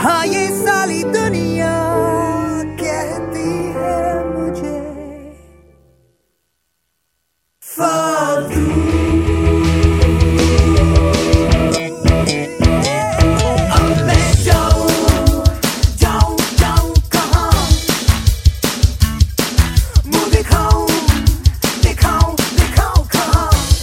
हाँ ये सारी दुनिया कहती है मुझे फालतू अब मैं जाऊं जाऊं जाऊं कहाँ मुंह दिखाऊं दिखाऊं दिखाऊं कहाँ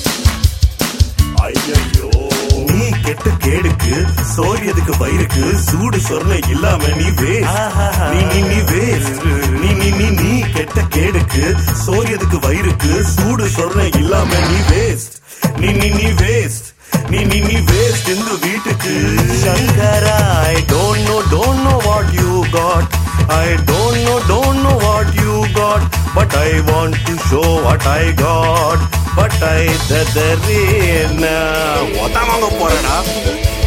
ஐயையோ. நீ கெட்ட கேடுக்கு சோரியதுக்கு வயிறுக்கு சூடு சொரணை இல்லாம நீ வேஸ்ட் நீ நீ நீ வேஸ்ட் நீ நீ நீ நீ கெட்ட கேடுக்கு சோரியதுக்கு வயிறுக்கு சூடு சொரணை இல்லாம நீ வேஸ்ட் நீ நீ நீ வேஸ்ட் நீ நீ நீ வேஸ்ட் இந்த வீட்டுக்கு சங்கரா I don't know don't know what you got I don't know don't know what you got but I want to show what I got but I ததறேன் ஒத்தாமாங்க போறடா